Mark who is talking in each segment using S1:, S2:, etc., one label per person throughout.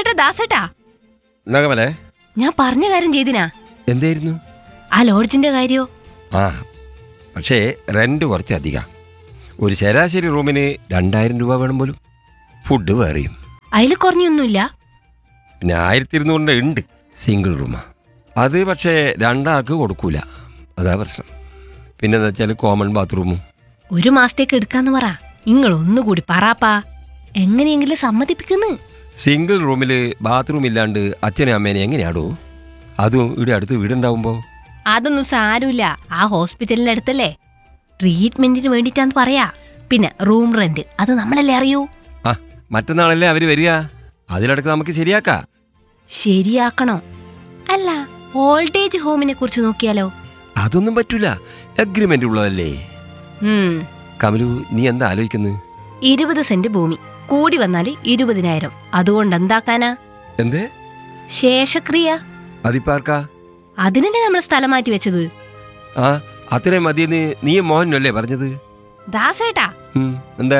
S1: ദാസേട്ടാ ദാസേട്ടാ
S2: എന്നാ കമലേ
S1: ഞാൻ പറഞ്ഞ കാര്യം ചെയ്തിനാ
S2: എന്തായിരുന്നു
S1: ആ ലോഡ്ജിന്റെ കാര്യോ
S2: ആ പക്ഷേ റെന്റ് കുറച്ച് അധികം ഒരു ശരാശരി റൂമിന് രണ്ടായിരം രൂപ വേണം പോലും ഫുഡ് വേറെയും
S1: അതിൽ കുറഞ്ഞൊന്നുമില്ല
S2: പിന്നെ ആയിരത്തി ഇരുന്നൂറിൻ്റെ ഉണ്ട് സിംഗിൾ റൂമാ അത് പക്ഷേ രണ്ടാൾക്ക് കൊടുക്കൂല അതാ പ്രശ്നം പിന്നെന്താ വെച്ചാൽ കോമൺ ബാത്റൂമും
S1: ഒരു മാസത്തേക്ക് എടുക്കാന്ന് പറ നിങ്ങൾ ഒന്നുകൂടി പറയാപ്പാ എങ്ങനെയെങ്കിലും സമ്മതിപ്പിക്കുന്നു
S2: സിംഗിൾ റൂമിൽ ബാത്റൂം ഇല്ലാണ്ട് അച്ഛനും അമ്മേനെ എങ്ങനെയാടോ അതും ഇവിടെ അടുത്ത് വീടുണ്ടാവുമ്പോൾ
S1: അതൊന്നും സാരമില്ല ആ ഹോസ്പിറ്റലിന്റെ അടുത്തല്ലേ ട്രീറ്റ്മെന്റിന് വേണ്ടിട്ടാന്ന് പറയാ പിന്നെ റൂം റെന്റ് അത് നമ്മളല്ലേ അറിയൂ
S2: ആ മറ്റന്നാളല്ലേ അവർ വരിക അതിലടക്ക് നമുക്ക് ശരിയാക്കാം
S1: ശരിയാക്കണോ അല്ല ഓൾഡേജ് ഹോമിനെ കുറിച്ച് നോക്കിയാലോ
S2: അതൊന്നും പറ്റൂല അഗ്രിമെന്റ് ഉള്ളതല്ലേ
S1: ഉം
S2: കമലു നീ എന്താ ആലോചിക്കുന്നത്
S1: ഇരുപത് സെന്റ് ഭൂമി കൂടി വന്നാല് ഇരുപതിനായിരം അതുകൊണ്ട് എന്താക്കാനാ
S2: എന്ത്
S1: ശേഷക്രിയ
S2: അതിപ്പാർക്കാ
S1: അതിനല്ലേ നമ്മൾ സ്ഥലം മാറ്റി വെച്ചത്
S2: ആ അത്രയും മതിയെന്ന് നീ മോഹനല്ലേ പറഞ്ഞത്
S1: ദാസേട്ടാ
S2: ഉം, എന്താ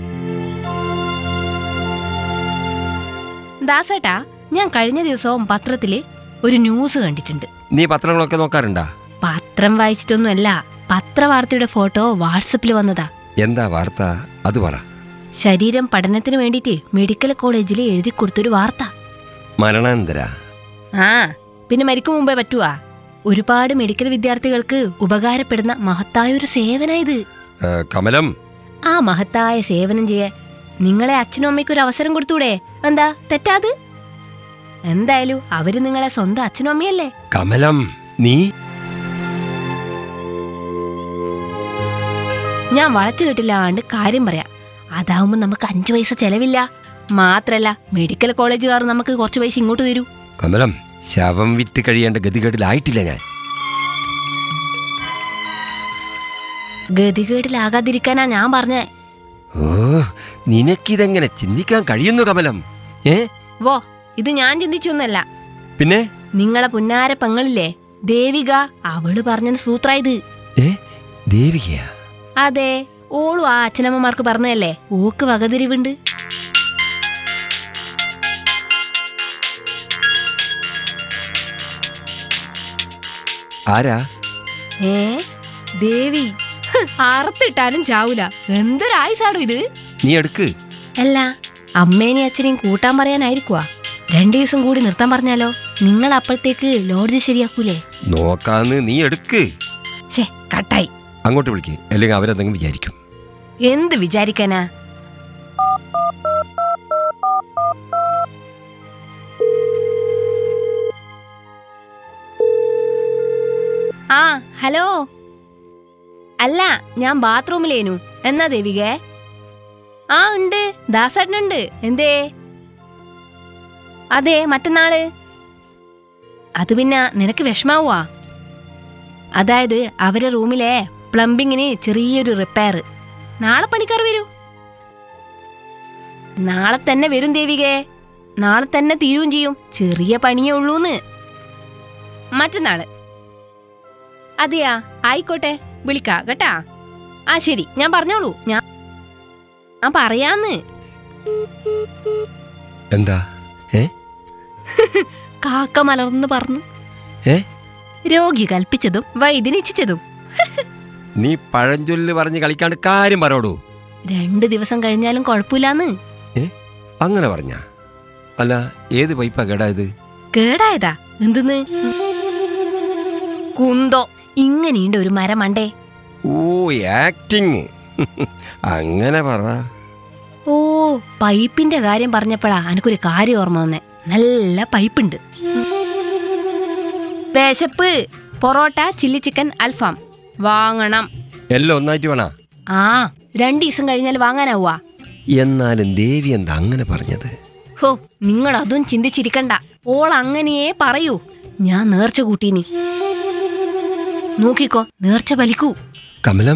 S1: ദാസേട്ടാ ഞാൻ കഴിഞ്ഞ ദിവസവും പത്രത്തില് ഒരു ന്യൂസ് കണ്ടിട്ടുണ്ട്
S2: നീ പത്രങ്ങളൊക്കെ നോക്കാറുണ്ടാ
S1: പത്രം വായിച്ചിട്ടൊന്നുമല്ല പത്രവാർത്തയുടെ ഫോട്ടോ വാട്സപ്പിൽ വന്നതാ
S2: എന്താ വാർത്ത അത് പറ
S1: ശരീരം പഠനത്തിന് വേണ്ടിയിട്ട് മെഡിക്കൽ കോളേജിൽ എഴുതി കൊടുത്തൊരു വാർത്ത
S2: മരണാനന്തര
S1: ആ പിന്നെ മരിക്കും മുമ്പേ പറ്റുവാ ഒരുപാട് മെഡിക്കൽ വിദ്യാർത്ഥികൾക്ക് ഉപകാരപ്പെടുന്ന മഹത്തായ ഒരു സേവന ഇത്
S2: ഏ, കമലം
S1: ആ മഹത്തായ സേവനം ചെയ്യാൻ നിങ്ങളെ അച്ഛനും അമ്മയ്ക്കും ഒരു അവസരം കൊടുത്തൂടെ എന്താ തെറ്റാത് എന്തായാലും അവര് നിങ്ങളെ സ്വന്തം അച്ഛനും അമ്മയല്ലേ
S2: കമലം നീ
S1: ഞാൻ വളച്ചു കെട്ടില്ലാണ്ട് കാര്യം പറയാം അതാവുമ്പോ നമുക്ക് അഞ്ചു പൈസ ചെലവില്ല മാത്രല്ല മെഡിക്കൽ കോളേജുകാർ നമുക്ക് കുറച്ച് പൈസ ഇങ്ങോട്ട് തരൂ
S2: കമലം ശവം വിറ്റ് കഴിയേണ്ട ഗതികേട്ടിലായിട്ടില്ല ഞാൻ
S1: ഗതികേടിലാകാതിരിക്കാനാ ഞാൻ പറഞ്ഞേ
S2: ഓ നിനക്കിതെങ്ങനെ ചിന്തിക്കാൻ കഴിയുന്നു കമലം ഏ
S1: വോ ഇത് ഞാൻ ചിന്തിച്ചൊന്നല്ല
S2: പിന്നെ
S1: നിങ്ങളെ പുന്നാര പെങ്ങളില്ലേ ദേവിക അവള് പറഞ്ഞ സൂത്ര ഇത്
S2: ഏ ദേവികയാ
S1: അതെ ഓളും ആ അച്ഛനമ്മമാർക്ക് പറഞ്ഞതല്ലേ ഓക്ക് വകതിരിവുണ്ട്
S2: ആരാ
S1: ഏ ദേവി ഹ്, അറുത്തിട്ടാലും ചാവൂല എന്തൊരായുസാടോ ഇത്
S2: നീ എടുക്ക്
S1: അല്ല അമ്മേനെയും അച്ഛനെയും കൂട്ടാൻ പറയാനായിരിക്കുവാ രണ്ടു ദിവസം കൂടി നിർത്താൻ പറഞ്ഞാലോ നിങ്ങൾ അപ്പോഴത്തേക്ക് ലോഡ്ജ് ശരിയാക്കൂലേ
S2: നോക്കാന്ന് നീ എടുക്ക്
S1: ഛേ കട്ടായി
S2: അങ്ങോട്ട് വിളിക്ക് അല്ലെങ്കിൽ അവരെന്തെങ്കിലും വിചാരിക്കും
S1: എന്ത് വിചാരിക്കാനാ ആ ഹലോ അല്ല ഞാൻ ബാത്റൂമിലേനു എന്നാ ദേവികേ ആ ഉണ്ട് ദാസേട്ടനുണ്ട് എന്തേ അതെ മറ്റന്നാള് അത് പിന്നെ നിനക്ക് വിഷമാവുവാ അതായത് അവരെ റൂമിലെ പ്ലംബിങ്ങിന് ചെറിയൊരു റിപ്പയർ നാളെ പണിക്കാർ വരൂ നാളെ തന്നെ വരും ദേവികേ നാളെ തന്നെ തീരുകയും ചെയ്യും ചെറിയ പണിയേ ഉള്ളൂന്ന് മറ്റന്നാള് അതെയാ ആയിക്കോട്ടെ വിളിക്കാ കേട്ടാ ആ ശരി ഞാൻ പറഞ്ഞോളൂ ഞാൻ ഞാൻ പറയാന്ന്
S2: എന്താ ഏ
S1: കാക്ക മലർന്ന് പറഞ്ഞു
S2: ഏ
S1: രോഗി കൽപ്പിച്ചതും വൈദ്യനിച്ഛിച്ചതും
S2: നീ പഴഞ്ചൊല്ല് പറഞ്ഞ് കളിക്കാണ്ട് കാര്യം പറയോടൂ
S1: രണ്ട് ദിവസം കഴിഞ്ഞാലും കുഴപ്പമില്ലാന്ന്
S2: ഏ അങ്ങനെ പറഞ്ഞ അല്ല ഏത് പൈപ്പാ കേടായത്
S1: കേടായതാ എന്തെന്ന് കുന്തോ ഇങ്ങനെയുണ്ട് ഒരു മരം മണ്ടേ
S2: ഓ ആക്ടിങ് അങ്ങനെ പറ
S1: ഓ പൈപ്പിന്റെ കാര്യം പറഞ്ഞപ്പോഴാ എനക്കൊരു കാര്യം ഓർമ്മ വന്നേ നല്ല പൈപ്പുണ്ട് വിശപ്പ് പൊറോട്ട ചില്ലി ചിക്കൻ അൽഫാം വാങ്ങണം
S2: എല്ലാം ഒന്നായിട്ട് വേണ
S1: ആ രണ്ടു ദിവസം കഴിഞ്ഞാൽ വാങ്ങാനാവുക
S2: എന്നാലും ദേവി എന്താ അങ്ങനെ പറഞ്ഞത്
S1: ഹോ നിങ്ങൾ അതും ചിന്തിച്ചിരിക്കണ്ട ഓൾ അങ്ങനെയേ പറയൂ ഞാൻ നേർച്ച കൂട്ടീനി നോക്കിക്കോ നേർച്ച വലിക്കൂ
S2: കമലം